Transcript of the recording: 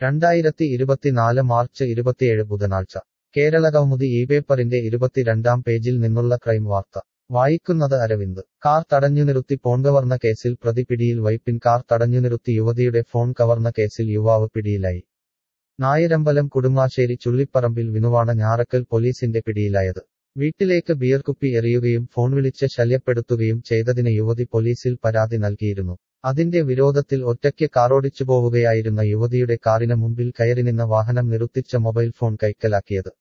രണ്ടായിരത്തി ഇരുപത്തിനാല് മാർച്ച് ഇരുപത്തിയേഴ് ബുധനാഴ്ച കേരള കൗമുദി ഈ പേപ്പറിന്റെ ഇരുപത്തിരണ്ടാം പേജിൽ നിന്നുള്ള ക്രൈം വാർത്ത വായിക്കുന്നത് അരവിന്ദ് കാർ തടഞ്ഞുനിറുത്തി ഫോൺ കവർന്ന കേസിൽ പ്രതി പിടിയിൽ വൈപ്പിൻ കാർ തടഞ്ഞുനിറുത്തി യുവതിയുടെ ഫോൺ കവർന്ന കേസിൽ യുവാവ് പിടിയിലായി നായരമ്പലം കുടുങ്ങാശ്ശേരി ചുള്ളിപ്പറമ്പിൽ വിനുവാണ് ഞാറക്കൽ പോലീസിന്റെ പിടിയിലായത് വീട്ടിലേക്ക് ബിയർ കുപ്പി എറിയുകയും ഫോൺ വിളിച്ച് ശല്യപ്പെടുത്തുകയും ചെയ്തതിന് യുവതി പോലീസിൽ പരാതി നൽകിയിരുന്നു അതിന്റെ വിരോധത്തിൽ ഒറ്റയ്ക്ക് കാറോടിച്ചു പോവുകയായിരുന്ന യുവതിയുടെ കാറിന് മുമ്പിൽ കയറി നിന്ന വാഹനം നിറുത്തിച്ച മൊബൈൽ ഫോൺ കൈക്കലാക്കിയത്